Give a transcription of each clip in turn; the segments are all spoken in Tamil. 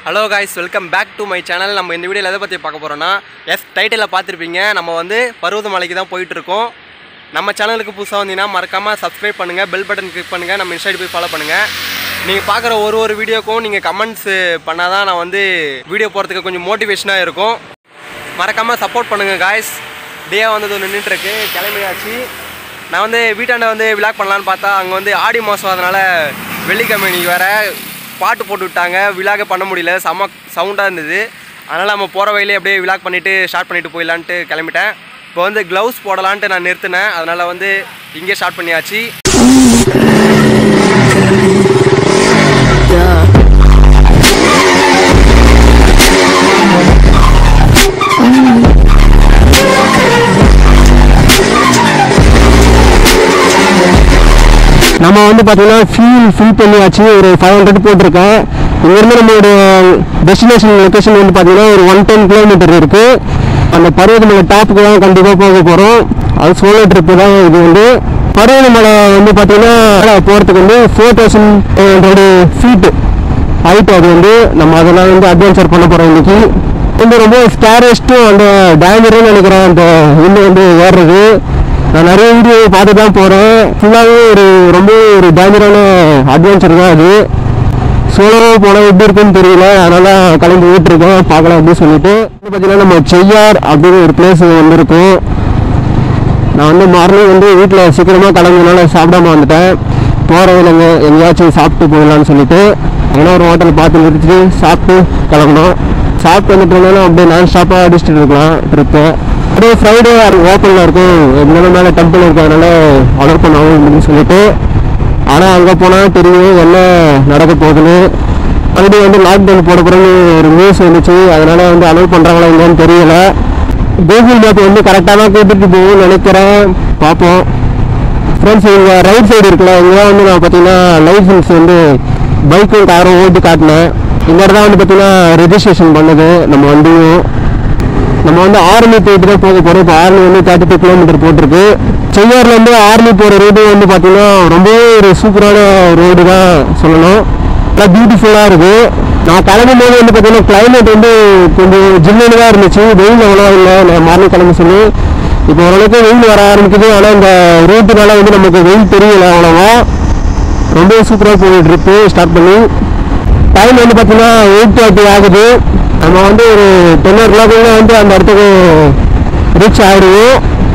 Hello guys welcome back to my channel நம்ம இந்த வீடியோவில் எதை பற்றி பார்க்க போகிறோன்னா எஸ் டைட்டிலில் பார்த்துருப்பீங்க நம்ம வந்து பருவதமலைக்கு தான் போயிட்டுருக்கோம் நம்ம சேனலுக்கு புதுசாக வந்தீங்கன்னா மறக்காமல் சப்ஸ்கிரைப் பண்ணுங்கள் பெல் பட்டன் கிளிக் பண்ணுங்கள் நம்ம இன்ஸ்டாடி போய் ஃபாலோ பண்ணுங்கள் நீங்கள் பார்க்குற ஒரு ஒரு வீடியோக்கும் நீங்கள் கமெண்ட்ஸ் பண்ணால் தான் நான் வந்து வீடியோ போகிறதுக்கு கொஞ்சம் மோட்டிவேஷனாக இருக்கும் மறக்காமல் சப்போர்ட் பண்ணுங்கள் காய்ஸ் டேயாக வந்தது நின்றுட்டுருக்கு கிளம்பியாச்சு நான் வந்து வீட்டாண்ட வந்து விளாக் பண்ணலான்னு பார்த்தா அங்கே வந்து ஆடி மாதம் அதனால் வெள்ளிக்கிழமை இன்னைக்கு வேறு பாட்டு போட்டு விட்டாங்க விழாக பண்ண முடியல செம்ம சவுண்டாக இருந்தது அதனால் நம்ம போகிற வழியிலே அப்படியே விளாக் பண்ணிவிட்டு ஸ்டார்ட் பண்ணிவிட்டு போயிடலான்ட்டு கிளம்பிட்டேன் இப்போ வந்து க்ளவுஸ் போடலான்ட்டு நான் நிறுத்தினேன் அதனால் வந்து இங்கே ஸ்டார்ட் பண்ணியாச்சு நம்ம வந்து பார்த்தீங்கன்னா ஃபியூல் ஃபில் பண்ணியாச்சு ஒரு ஃபைவ் ஹண்ட்ரட் போட்டிருக்கேன் இங்கேருந்து நம்மளோட டெஸ்டினேஷன் லொக்கேஷன் வந்து பார்த்தீங்கன்னா ஒரு ஒன் டென் கிலோமீட்டர் இருக்குது அந்த பருவதமலை டாப்புக்கு தான் கண்டிப்பாக போக போகிறோம் அது சோலோ ட்ரிப்பு தான் இது வந்து பருவதமலை வந்து பார்த்தீங்கன்னா போகிறதுக்கு வந்து four thousand hundred feet height அது வந்து நம்ம அதெல்லாம் வந்து அட்வென்ச்சர் பண்ண போகிறோம் இன்னைக்கு வந்து ரொம்ப ஸ்கேரஸ்ட்டும் அந்த டேஞ்சர்னு நினைக்கிறேன் அந்த இன்னும் வந்து ஏறுறது நான் நிறைய வீடியோ பார்த்து தான் போகிறேன் ஃபுல்லாகவே ஒரு ரொம்ப ஒரு டேஞ்சரான அட்வென்ச்சர் தான் அது சோலோவாக போனால் எப்படி இருக்குன்னு தெரியல அதனால் கிளம்பி விட்டுருக்கோம் பார்க்கலாம் அப்படின்னு சொல்லிட்டு வந்து பார்த்தீங்கன்னா நம்ம செய்யார் அப்படின்னு ஒரு பிளேஸ் வந்திருக்கோம் நான் வந்து மார்னிங் வந்து வீட்டில் சீக்கிரமாக கிளம்புனால சாப்பிடாம வந்துட்டேன் போகிற இல்லைங்க எங்கேயாச்சும் சாப்பிட்டு போயிடலான்னு சொல்லிட்டு ஏன்னா ஒரு ஹோட்டல் பார்த்து நிறுத்திட்டு சாப்பிட்டு கிளம்பணும் சாப்பிட்டு வந்துட்டோம்னா அப்படியே நான் ஸ்டாப்பாக அடிச்சுட்டு இருக்கலாம் ட்ரிப்பு அப்படியே ஃப்ரைடே ஓப்பனில் இருக்கும் எப்படினாலும் மேலே டெம்பிள் இருக்கும் அதனால ஆர்டர் பண்ணவும் அப்படின்னு சொல்லிட்டு ஆனால் அங்கே போனால் தெரியும் என்ன நடக்க போகுதுன்னு மறுபடியும் வந்து லாக்டவுன் போட போகிறேன்னு ஒரு நியூஸ் வந்துச்சு அதனால வந்து அலோவ் பண்ணுறாங்களா இல்லைன்னு தெரியல கூகுள் மேப் வந்து கரெக்டாக தான் கூட்டிகிட்டு போகும்னு நினைக்கிறேன் பார்ப்போம் ஃப்ரெண்ட்ஸ் இங்கே ரைட் சைடு இருக்குல்ல இங்கே வந்து நான் பார்த்தீங்கன்னா லைசன்ஸ் வந்து பைக்கும் காரும் ஓட்டி காட்டினேன் இந்த இடத்துல வந்து பார்த்தீங்கன்னா ரெஜிஸ்ட்ரேஷன் பண்ணது நம்ம வண்டியும் நம்ம வந்து ஆர்மி போயிட்டு தான் போக போகிறோம் இப்போ ஆர்மி வந்து தேர்ட்டி டூ கிலோமீட்டர் போட்டிருக்கு செய்யார்லேருந்து ஆர்மி போகிற ரோடு வந்து பார்த்தீங்கன்னா ரொம்பவே ஒரு சூப்பரான ரோடு தான் சொல்லணும் நல்லா பியூட்டிஃபுல்லாக இருக்குது நான் கிளம்பும் போது வந்து பார்த்தீங்கன்னா கிளைமேட் வந்து கொஞ்சம் ஜில்லுன்னு தான் இருந்துச்சு வெயில் அவ்வளோ இல்லை நான் மார்னிங் கிளம்ப சொல்லி இப்போ ஓரளவுக்கு வெயில் வர ஆரம்பிக்குது ஆனால் இந்த ரூட்டுனால வந்து நமக்கு வெயில் தெரியல அவ்வளோவா ரொம்ப சூப்பராக போயிட்டு இருக்கு ஸ்டார்ட் பண்ணி டைம் வந்து பார்த்தீங்கன்னா எயிட் தேர்ட்டி ஆகுது நம்ம வந்து ஒரு டென் ஓ கிளாக்குள்ள வந்து அந்த இடத்துக்கு ரீச் ஆகிடுவோம்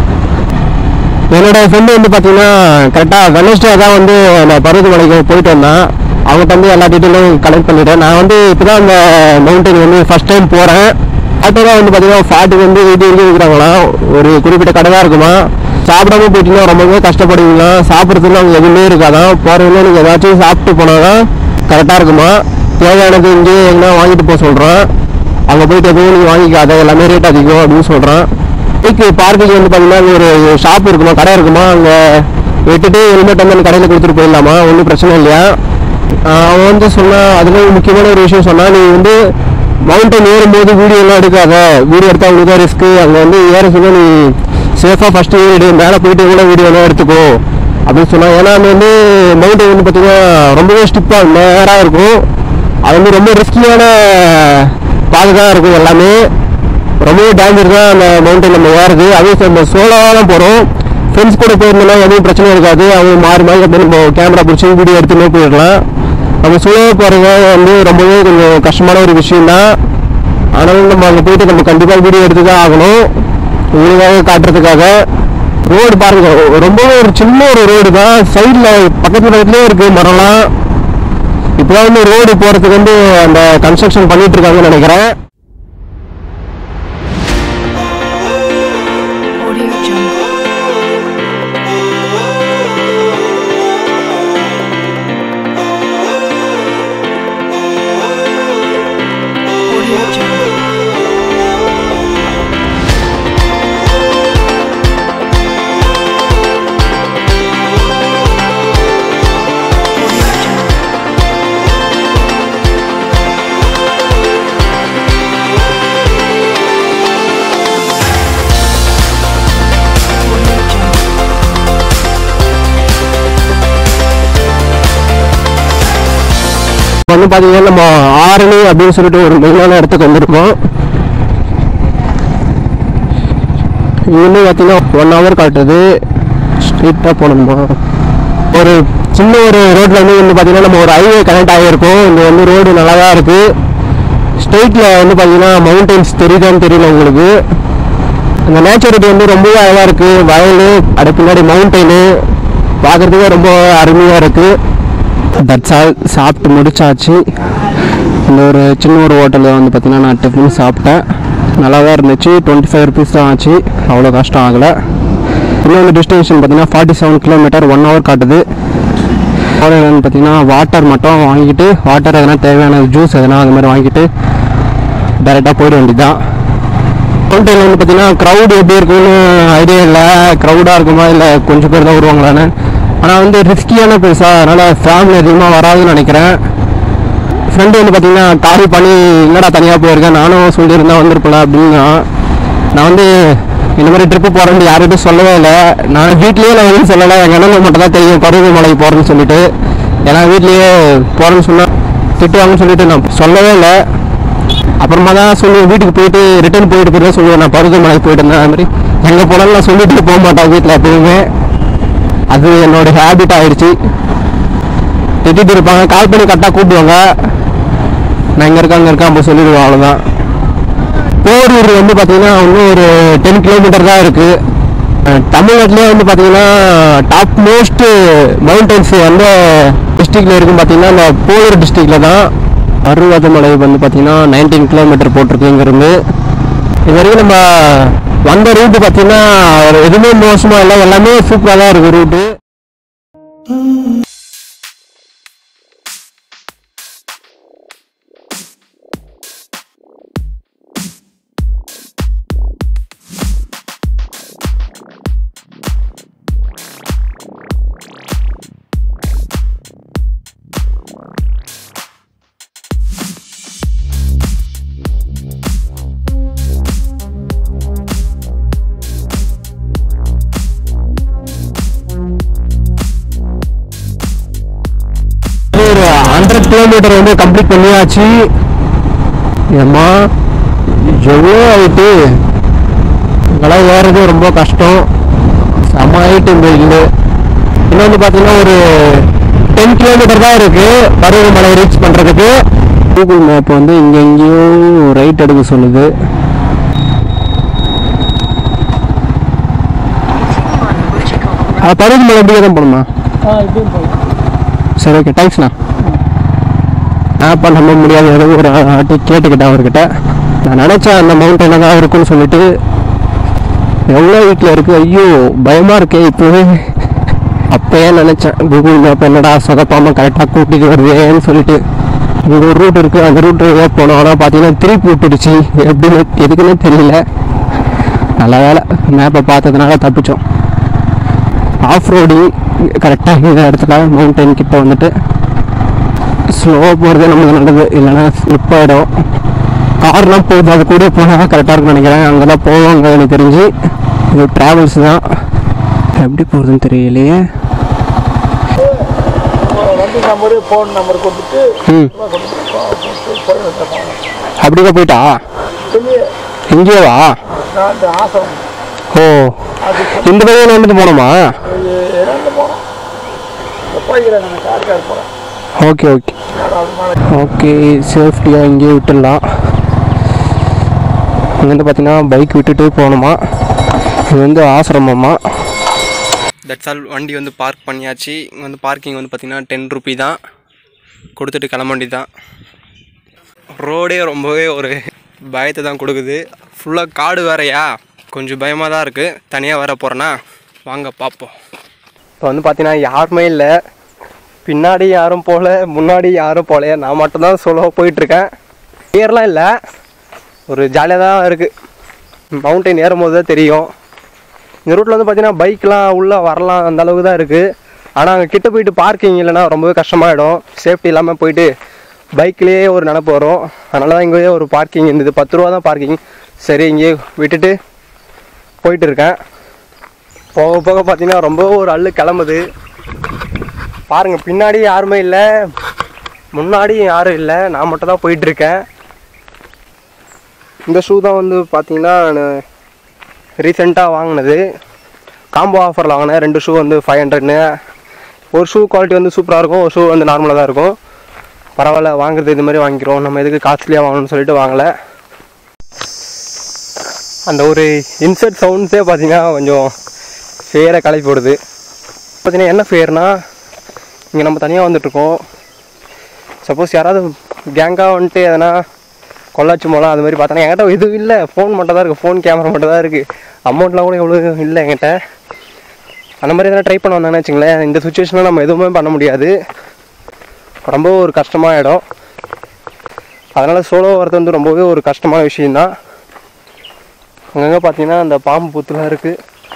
என்னோட ஃப்ரெண்டு வந்து பார்த்தீங்கன்னா கரெக்டாக வெனஸ்டே தான் வந்து நான் பருவதமலைக்கு போயிட்டு வந்தேன் அவங்ககிட்ட வந்து எல்லா டீட்டெயிலும் கலெக்ட் பண்ணிட்டேன் நான் வந்து இப்போ தான் அந்த மவுண்டன் வந்து ஃபஸ்ட் டைம் போகிறேன் ஆட்டோலாம் வந்து பார்த்தீங்கன்னா ஃபாட்டுக்கு வந்து எயிட்டி வரைக்கும் இருக்கிறாங்களாம் ஒரு குறிப்பிட்ட கடை தான் இருக்குமா சாப்பிடாம போயிட்டீங்கன்னா ரொம்பவே கஷ்டப்படுவீங்களா சாப்பிட்றதுக்கு அங்கே எதுவுமே இருக்காதான் போகிறவங்க நீங்கள் ஏதாச்சும் சாப்பிட்டு போனால் தான் கரெக்டாக இருக்குமா தேவையானது இங்கேயே எங்கன்னா வாங்கிட்டு போக சொல்கிறேன் அங்கே போயிட்டு எதுவும் நீங்கள் வாங்கிக்காத எல்லாமே ரேட் அதிகம் அப்படின்னு சொல்கிறான் பைக்கு பார்க்கிங் வந்து பார்த்தீங்கன்னா அங்க ஒரு ஷாப் இருக்குமா கடை இருக்குமா அங்கே விட்டுட்டு ஹெல்மெட் வந்து அந்த கடையில் கொடுத்துட்டு போயிடலாமா ஒன்றும் பிரச்சனை இல்லையா ஆஹ் அவன் வந்து சொன்னான் அதில் முக்கியமான ஒரு விஷயம் சொன்னால் நீ வந்து மவுண்டன் ஏறும்போது வீடியோலாம் எடுக்காத வீடியோ எடுத்தால் அவங்களுக்கு தான் ரிஸ்க்கு அங்கே வந்து ஏற சொல்ல நீ சேஃபாக ஃபஸ்ட்டு ஏறிடு மேலே போயிட்டு கூட வீடியோலாம் எடுத்துக்கோ அப்படின்னு சொன்னான் ஏன்னா அது வந்து மவுண்டன் வந்து பார்த்தீங்கன்னா ரொம்பவே ஸ்டிப்பாக நேராக இருக்கும் அது வந்து ரொம்ப ரிஸ்கியான பாதை தான் இருக்கும் எல்லாமே ரொம்ப டேஞ்சர் தான் அந்த மவுண்டன் நம்ம ஏறுது அதே நம்ம சோலோவாக தான் போகிறோம் ஃப்ரெண்ட்ஸ் கூட போயிருந்தோம்னா எதுவும் பிரச்சனை இருக்காது அவங்க மாறி மாறி அப்படியே நம்ம கேமரா பிடிச்சி வீடியோ எடுத்துனே போயிடலாம் நம்ம சோலோவாக போகிறது வந்து ரொம்பவே கொஞ்சம் கஷ்டமான ஒரு விஷயம் தான் ஆனாலும் நம்ம அங்கே போயிட்டு நம்ம கண்டிப்பாக வீடியோ எடுத்து தான் ஆகணும் உங்களுக்காக காட்டுறதுக்காக ரோடு பாருங்க ரொம்பவே ஒரு சின்ன ஒரு ரோடு தான் சைடில் பக்கத்து பக்கத்துலேயே இருக்குது மரம்லாம் இப்போதான் வந்து ரோடு போகிறதுக்கு வந்து அந்த கன்ஸ்ட்ரக்ஷன் பண்ணிட்டு இருக்காங்கன்னு நினைக்கிறேன் Audio Jungle. Audio Jungle. Audio Jungle. இப்போ வந்து பார்த்தீங்கன்னா நம்ம ஆரணி அப்படின்னு சொல்லிட்டு ஒரு மெயினான இடத்துக்கு வந்திருக்கோம் இங்கேருந்து பார்த்தீங்கன்னா ஒன் ஹவர் காட்டுது ஸ்ட்ரீட்டாக போகணுமா ஒரு சின்ன ஒரு ரோட்டில் வந்து வந்து பார்த்தீங்கன்னா நம்ம ஒரு ஹைவே கனெக்ட் ஆகியிருக்கோம் இங்கே வந்து ரோடு நல்லா தான் இருக்குது ஸ்ட்ரெயிட்டில் வந்து பார்த்தீங்கன்னா மவுண்டன்ஸ் தெரியுதான்னு தெரியல உங்களுக்கு அந்த நேச்சுரிட்டி வந்து ரொம்பவே அழகாக இருக்குது வயல் அது பின்னாடி மவுண்டெயின் பார்க்குறதுக்கே ரொம்ப அருமையாக இருக்குது தட்ஸ் ஆல் சாப்பிட்டு முடிச்சாச்சு இந்த ஒரு சின்ன ஒரு ஹோட்டலில் வந்து பார்த்தீங்கன்னா நான் டிஃபன் சாப்பிட்டேன் நல்லா தான் இருந்துச்சு டுவெண்ட்டி ஃபைவ் ருபீஸ் தான் ஆச்சு அவ்வளோ கஷ்டம் ஆகலை இன்னொன்று டெஸ்டினேஷன் பார்த்தீங்கன்னா forty seven kilometre one hour காட்டுது வந்து பார்த்தீங்கன்னா வாட்டர் மட்டும் வாங்கிட்டு வாட்டர் எதனா தேவையான ஜூஸ் எதனா அது மாதிரி வாங்கிட்டு டேரெக்டாக போயிட வேண்டியதுதான் மவுண்டனில் வந்து பார்த்தீங்கன்னா க்ரௌட் எப்படி இருக்கும்னு ஐடியா இல்லை க்ரௌடாக இருக்குமா இல்லை கொஞ்சம் பேர் தான் வருவாங்களான்னு ஆனால் வந்து ரிஸ்கியான பிளேஸாக அதனால் ஃபேமிலி அதிகமாக வராதுன்னு நினைக்கிறேன் ஃப்ரெண்டு வந்து பார்த்தீங்கன்னா கால் பண்ணி என்னடா தனியாக போயிருக்கேன் நானும் சொல்லியிருந்தேன் வந்திருப்பல அப்படின்னா நான் வந்து இந்த மாதிரி ட்ரிப்பு போகிறேன்னு யார்கிட்டும் சொல்லவே இல்லை நான் வீட்லேயே நான் எதுவும் சொல்லலை எங்கள் அண்ணனுக்கு மட்டும் தான் தெரியும் பருவமலைக்கு போகிறேன்னு சொல்லிட்டு ஏன்னா வீட்லேயே போகிறேன்னு சொன்னால் திட்டுவாங்கன்னு சொல்லிட்டு நான் சொல்லவே இல்லை அப்புறமா தான் சொல்லி வீட்டுக்கு போயிட்டு ரிட்டர்ன் போயிட்டு போய் சொல்லுவேன் நான் பருவமலைக்கு போயிட்டு இருந்தேன் அது மாதிரி எங்கே போனாலும் நான் சொல்லிட்டு போக மாட்டேன் வீட்டில் எப்பயுமே அது என்னோட ஹேபிட் ஆயிடுச்சு திட்டிட்டு இருப்பாங்க கால் பண்ணி கரெக்டாக கூப்பிடுவாங்க நான் இங்கே இருக்கேன் அங்கே இருக்கேன் அப்படி சொல்லிடுவேன் அவ்வளோதான் போரூர் வந்து பார்த்தீங்கன்னா இன்னும் ஒரு டென் கிலோமீட்டர் தான் இருக்குது தமிழ்நாட்டிலே வந்து பார்த்தீங்கன்னா டாப் மோஸ்ட் மவுண்டன்ஸ் எந்த டிஸ்ட்ரிக்டில் இருக்குன்னு பார்த்தீங்கன்னா இந்த போரூர் டிஸ்ட்ரிக்டில் தான் பருவதமலை வந்து பார்த்தீங்கன்னா நைன்டீன் கிலோமீட்டர் போட்டிருக்கு இங்கேருந்து இது வரைக்கும் நம்ம வந்த ரூட்டு பார்த்தீங்கன்னா எதுவுமே மோசமாக இல்லை எல்லாமே சூப்பராக தான் இருக்குது ரூட்டு ஒரு ஹண்ட்ரட் கிலோமீட்டர் வந்து கம்ப்ளீட் பண்ணியாச்சு ஏம்மா எவ்வளோ ஆயிட்டு இங்கெல்லாம் ஏறது ரொம்ப கஷ்டம் செம்ம ஆயிட்டு இந்த இல்லை இன்னும் வந்து பார்த்தீங்கன்னா ஒரு டென் கிலோமீட்டர் தான் இருக்கு பருவமலை ரீச் பண்ணுறதுக்கு கூகுள் மேப் வந்து இங்கே எங்கேயோ ரைட் எடுக்க சொல்லுது ஆ, பருவமலை எப்படியே தான் போகணுமா சரி ஓகே தேங்க்ஸ்ண்ணா ஆப்பா நம்ப முடியாது ஏதோ ஒரு ஆட்டி கேட்டுக்கிட்டேன் அவர்கிட்ட நான் நினச்சேன் அந்த மவுண்டனில் தான் இருக்குன்னு சொல்லிட்டு எவ்வளோ வீட்டில் இருக்குது ஐயோ பயமாக இருக்கே இப்போவே அப்பயே நினச்சேன் கூகுள் மேப் என்னடா சொதப்பாமல் கரெக்டாக கூட்டிட்டு வருவேன்னு சொல்லிட்டு இங்கே ஒரு ரூட் இருக்குது அந்த ரூட் போனோம் ஆனால் பார்த்தீங்கன்னா திருப்பி விட்டுடுச்சு எப்படின்னு எதுக்குன்னு தெரியல நல்ல வேலை மேப்பை பார்த்ததுனால தப்பிச்சோம் ஆஃப் ரோடிங் கரெக்டாக இந்த இடத்துல மவுண்டன் கிட்ட வந்துட்டு ஸ்லோவாக போகிறதே நமக்கு நல்லது இல்லைன்னா ஸ்லிப் ஆகிடும் கார்லாம் போகுது அது கூட போனால் கரெக்டாக இருக்கும்னு நினைக்கிறேன் அங்கே தான் போவாங்க எனக்கு தெரிஞ்சு இது ட்ராவல்ஸ் தான் எப்படி போகிறதுன்னு தெரியலையே வண்டி நம்பரு ஃபோன் நம்பர் கொடுத்துட்டு ம் போய் வந்துருப்பாங்க அப்படிதான் போயிட்டா சொல்லி இங்கேவா நான் இந்த ஆசிரம் ஓ அது இந்த வழியில் வந்துட்டு போகணுமா இறந்து போனோம் போய்க்கிறேன் நான் கார் கார் போகிறேன் ஓகே ஓகே ஓகே சேஃப்டியாக இங்கேயே விட்டுடலாம் இங்கேருந்து பார்த்தீங்கன்னா பைக் விட்டுட்டு போகணுமா இது வந்து ஆசிரமமா தட்ஸ் ஆல் வண்டி வந்து பார்க் பண்ணியாச்சு இங்கே வந்து பார்க்கிங் வந்து பார்த்திங்கன்னா டென் ருபி தான் கொடுத்துட்டு கிளம்ப வேண்டியது தான் ரோடே ரொம்பவே ஒரு பயத்தை தான் கொடுக்குது ஃபுல்லாக காடு வேறையா கொஞ்சம் பயமாக தான் இருக்குது தனியாக வர போகிறேன்னா வாங்க பார்ப்போம் இப்போ வந்து பார்த்தீங்கன்னா யாருமே இல்லை பின்னாடி யாரும் போகல முன்னாடி யாரும் போகலையே நான் மட்டும்தான் சோலோவாக போயிட்டுருக்கேன் ஏர்லாம் இல்லை ஒரு ஜாலியாக தான் இருக்குது மவுண்டைன் ஏறும்போது தான் தெரியும் இந்த ரூட்டில் வந்து பார்த்தீங்கன்னா பைக்லாம் உள்ளே வரலாம் அந்த அளவுக்கு தான் இருக்குது ஆனால் அங்கே கிட்ட போயிட்டு பார்க்கிங் இல்லைன்னா ரொம்பவே கஷ்டமாயிடும் சேஃப்டி இல்லாமல் போயிட்டு பைக்லேயே ஒரு நினப்பு வரும் அதனால தான் இங்கேயே ஒரு பார்க்கிங் இருந்தது பத்து ரூபா தான் பார்க்கிங் சரி இங்கேயே விட்டுட்டு போயிட்டு இருக்கேன் போக போக பார்த்தீங்கன்னா ரொம்ப ஒரு அள்ளு கிளம்புது பாருங்க பின்னாடி யாருமே இல்லை முன்னாடி யாரும் இல்லை நான் மட்டும் தான் போயிட்டுருக்கேன் இந்த ஷூ தான் வந்து பார்த்தீங்கன்னா ரீசெண்டாக வாங்கினது காம்போ ஆஃபரில் வாங்கினேன் ரெண்டு ஷூ வந்து ஃபைவ் ஹண்ட்ரட்னு ஒரு ஷூ குவாலிட்டி வந்து சூப்பராக இருக்கும் ஒரு ஷூ வந்து நார்மலாக தான் இருக்கும் பரவாயில்ல வாங்குறது இது மாதிரி வாங்கிக்கிறோம் நம்ம எதுக்கு காஸ்ட்லியாக வாங்கணும்னு சொல்லிட்டு வாங்கலை அந்த ஒரு இன்சர்ட் சவுண்ட்ஸே பார்த்தீங்கன்னா கொஞ்சம் ஃபேரை கலப்பி போடுது பார்த்தீங்கன்னா என்ன ஃபேர்னா இங்கே நம்ம தனியாக வந்துட்டுருக்கோம் சப்போஸ் யாராவது கேங்காக வந்துட்டு எதனா கொள்ளாச்சி மூலம் அது மாதிரி பார்த்தோன்னா என்கிட்ட எதுவும் இல்லை ஃபோன் மட்டும் தான் இருக்குது ஃபோன் கேமரா மட்டும் தான் இருக்குது அமௌண்ட்லாம் கூட எவ்வளோ இல்லை என்கிட்ட அந்த மாதிரி எதனா ட்ரை பண்ண வந்தாங்கன்னு வச்சுங்களேன் இந்த சுச்சுவேஷனில் நம்ம எதுவுமே பண்ண முடியாது ரொம்ப ஒரு கஷ்டமான இடம் அதனால் சோலோ வரது வந்து ரொம்பவே ஒரு கஷ்டமான விஷயந்தான் அங்கங்கே பார்த்தீங்கன்னா அந்த பாம்பு புத்துலாம் இருக்குது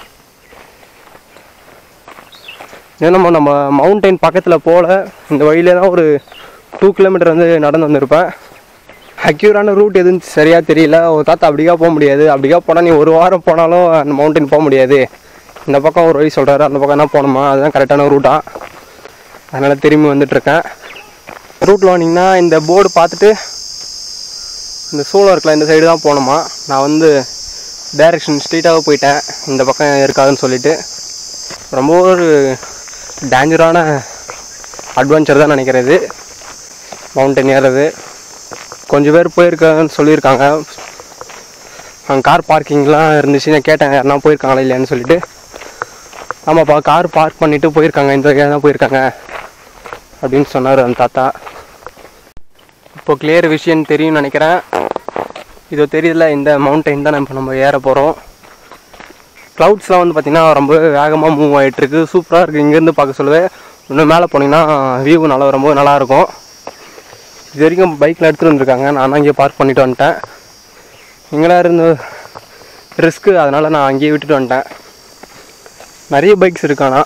ஏன்னா நம்ம நம்ம மவுண்டைன் பக்கத்தில் போகல இந்த வழியிலே தான் ஒரு டூ கிலோமீட்டர் வந்து நடந்து வந்திருப்பேன் அக்யூரான ரூட் எதுவும் சரியாக தெரியல ஒரு தாத்தா அப்படிக்கா போக முடியாது அப்படிக்கா போனால் நீ ஒரு வாரம் போனாலும் அந்த மவுண்டைன் போக முடியாது இந்த பக்கம் ஒரு வழி சொல்கிறாரு அந்த பக்கம் என்ன போகணுமா அதுதான் கரெக்டான ரூட்டா அதனால் திரும்பி வந்துட்டுருக்கேன் ரூட்டில் வந்தீங்கன்னா இந்த போர்டு பார்த்துட்டு இந்த சூளம் இருக்குல்ல இந்த சைடு தான் போகணுமா நான் வந்து டைரெக்ஷன் ஸ்ட்ரீட்டாக போயிட்டேன் இந்த பக்கம் இருக்காதுன்னு சொல்லிட்டு ரொம்ப ஒரு டேஞ்சரான அட்வென்ச்சர் தான் நினைக்கிறது மவுண்டன் ஏறது கொஞ்சம் பேர் போயிருக்காங்கன்னு சொல்லியிருக்காங்க அங்கே கார் பார்க்கிங்லாம் இருந்துச்சு நான் கேட்டேன் யாருனா போயிருக்காங்களா இல்லையான்னு சொல்லிட்டு ஆமாப்பா கார் பார்க் பண்ணிவிட்டு போயிருக்காங்க இந்த வழியாக தான் போயிருக்காங்க அப்படின்னு சொன்னார் அந்த தாத்தா இப்போ கிளியர் விஷயம் தெரியும்னு நினைக்கிறேன் இது தெரியுதுல இந்த மவுண்டைன் தான் நம்ம நம்ம ஏற போகிறோம் க்ளவுட்ஸ்லாம் வந்து பார்த்திங்கன்னா ரொம்ப வேகமாக மூவ் ஆகிட்டுருக்கு சூப்பராக இருக்குது இங்கேருந்து பார்க்க சொல்லவே இன்னும் மேலே போனீங்கன்னா வியூ நல்லா ரொம்ப நல்லாயிருக்கும் இது வரைக்கும் பைக்கில் எடுத்துகிட்டு வந்திருக்காங்க நான் அங்கேயே பார்க் பண்ணிட்டு வந்துட்டேன் இங்கெல்லாம் இருந்து ரிஸ்க்கு அதனால் நான் அங்கேயே விட்டுட்டு வந்துட்டேன் நிறைய பைக்ஸ் இருக்கானா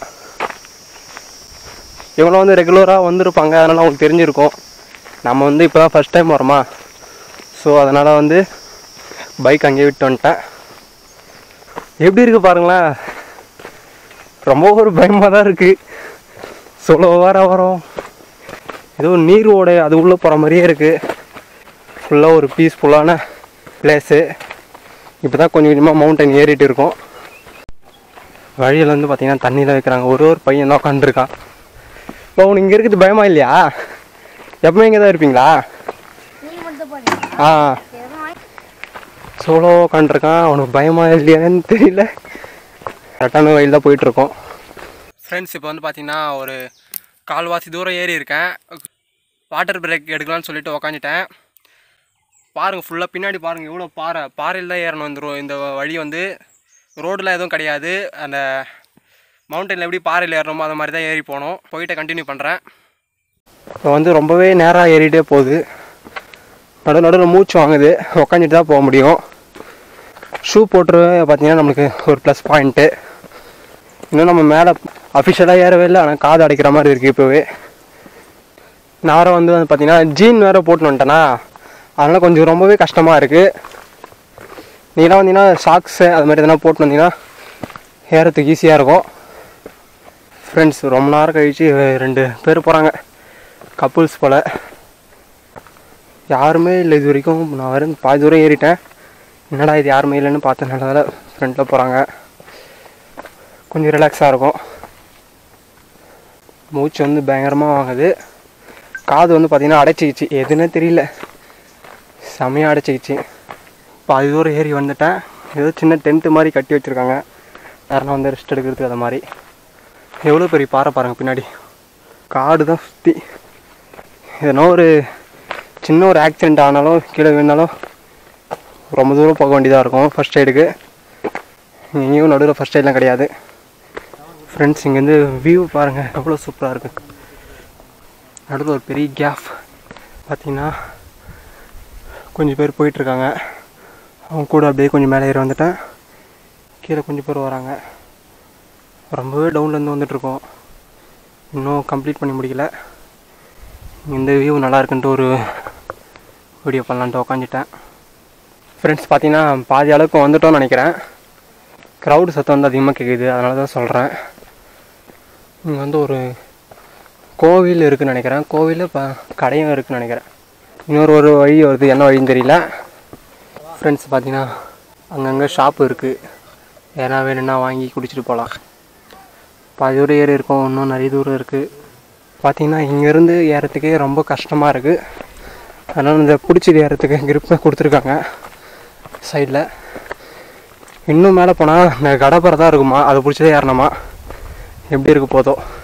இவங்க வந்து ரெகுலராக வந்திருப்பாங்க அதனால் அவங்களுக்கு தெரிஞ்சிருக்கும் நம்ம வந்து இப்போ தான் ஃபஸ்ட் டைம் வரோமா ஸோ அதனால் வந்து பைக் அங்கேயே விட்டு வந்துட்டேன் எப்படி இருக்குது பாருங்களேன் ரொம்ப ஒரு பயமாக தான் இருக்குது சொல்ல வர வரோம் ஏதோ நீர் ஓடை அது உள்ளே போகிற மாதிரியே இருக்குது ஃபுல்லாக ஒரு பீஸ்ஃபுல்லான பிளேஸு இப்போ தான் கொஞ்சம் கொஞ்சமாக மவுண்டன் ஏறிட்டு இருக்கோம் வழியில் வந்து பார்த்தீங்கன்னா தண்ணியில் வைக்கிறாங்க ஒரு ஒரு பையன் தான் உட்காந்துருக்கான் இப்போ உனக்கு இங்கே இருக்குது பயமா இல்லையா எப்பவுமே இங்கே தான் இருப்பீங்களா ஆ சோலோ உட்காந்துருக்கான் அவனுக்கு பயமா இல்லையான்னு தெரியல கரெக்டான வழியில் தான் போயிட்டுருக்கோம் ஃப்ரெண்ட்ஸ் இப்போ வந்து பார்த்தீங்கன்னா ஒரு கால்வாசி தூரம் ஏறி இருக்கேன் வாட்டர் பிரேக் எடுக்கலாம்னு சொல்லிட்டு உக்காந்துட்டேன் பாருங்கள் ஃபுல்லாக பின்னாடி பாருங்கள் எவ்வளோ பாறை பாறையில் தான் ஏறணும் இந்த ரோ- இந்த வழி வந்து ரோடில் எதுவும் கிடையாது அந்த மவுண்டனில் எப்படி பாறையில் ஏறணுமோ அந்த மாதிரி தான் ஏறி போனோம் போயிட்டு கண்டினியூ பண்ணுறேன் இப்போ வந்து ரொம்பவே நேராக ஏறிட்டே போகுது நடு நடுவில் மூச்சு வாங்குது உக்காந்துட்டு தான் போக முடியும் ஷூ போட்டு பார்த்தீங்கன்னா நம்மளுக்கு ஒரு ப்ளஸ் பாயிண்ட்டு இன்னும் நம்ம மேலே அஃபிஷியலாக ஏறவே இல்லை ஆனால் காது அடைக்கிற மாதிரி இருக்குது இப்போவே நான் வேறு வந்து வந்து பார்த்தீங்கன்னா ஜீன் வேறு போட்டுன்னு வந்துட்டேனா அதனால் கொஞ்சம் ரொம்பவே கஷ்டமாக இருக்குது நீங்களாம் வந்தீங்கன்னா ஷாக்ஸு அது மாதிரி எதனா போட்டு வந்தீங்கன்னா ஏறத்துக்கு ஈஸியாக இருக்கும் ஃப்ரெண்ட்ஸ் ரொம்ப நேரம் கழிச்சு ரெண்டு பேர் போகிறாங்க கப்புள்ஸ் போல் யாருமே இல்லை இது வரைக்கும் நான் வர பாதி தூரம் ஏறிட்டேன் என்னடா இது யாருமே இல்லைன்னு பார்த்தனால ஃப்ரெண்டில் போகிறாங்க கொஞ்சம் ரிலாக்ஸாக இருக்கும் மூச்சு வந்து பயங்கரமாக வாங்குது காது வந்து பார்த்திங்கன்னா அடைச்சிக்கிச்சு எதுன்னே தெரியல செமையாக அடைச்சிக்கிச்சு பாதி தூரம் ஏறி வந்துட்டேன் ஏதோ சின்ன டென்ட்டு மாதிரி கட்டி வச்சுருக்காங்க யாருன்னா வந்து ரெஸ்ட் எடுக்கிறதுக்கு அது மாதிரி எவ்வளோ பெரிய பாறை பாருங்கள் பின்னாடி காடு தான் சுற்றி எதனா ஒரு சின்ன ஒரு ஆக்சிடெண்ட் ஆனாலும் கீழே விழுந்தாலும் ரொம்ப தூரம் போக வேண்டியதாக இருக்கும் ஃபர்ஸ்ட் எய்டுக்கு எங்கேயும் நடுவில் ஃபர்ஸ்ட் எய்ட்லாம் கிடையாது ஃப்ரெண்ட்ஸ் இங்கேருந்து வியூ பாருங்கள் எவ்வளோ சூப்பராக இருக்குது நடுவில் ஒரு பெரிய கேப் பார்த்தீங்கன்னா கொஞ்சம் பேர் போயிட்டுருக்காங்க அவங்க கூட அப்படியே கொஞ்சம் மேலே ஏறி வந்துட்டேன் கீழே கொஞ்சம் பேர் வராங்க ரொம்பவே டவுன்லேருந்து வந்துட்டுருக்கோம் இன்னும் கம்ப்ளீட் பண்ணி முடிக்கல இந்த வியூ நல்லா இருக்குன்ட்டு ஒரு வீடியோ பண்ணலான்ட்டு உக்காந்துட்டேன் ஃப்ரெண்ட்ஸ் பார்த்தீங்கன்னா பாதி அளவுக்கு வந்துட்டோம்னு நினைக்கிறேன் க்ரௌடு சத்தம் வந்து அதிகமாக கேட்குது அதனால தான் சொல்கிறேன் இங்கே வந்து ஒரு கோவில் இருக்குன்னு நினைக்கிறேன் கோவில் இப்போ கடையும் இருக்குன்னு நினைக்கிறேன் இன்னொரு ஒரு வழி வருது என்ன வழின்னு தெரியல ஃப்ரெண்ட்ஸ் பார்த்தீங்கன்னா அங்கங்கே ஷாப்பு இருக்குது ஏன்னா வேணும்னா வாங்கி குடிச்சிட்டு போகலாம் பாதி தூரம் ஏறி இருக்கும் இன்னும் நிறைய தூரம் இருக்குது பார்த்தீங்கன்னா இங்கேருந்து ஏறத்துக்கே ரொம்ப கஷ்டமாக இருக்குது அதனால் இந்த பிடிச்சிட்டு ஏறத்துக்கு கிரிப்பை கொடுத்துருக்காங்க சைடில் இன்னும் மேலே போனால் இந்த கடப்பரை தான் இருக்குமா அதை பிடிச்சதே ஏறணுமா எப்படி இருக்க போதோ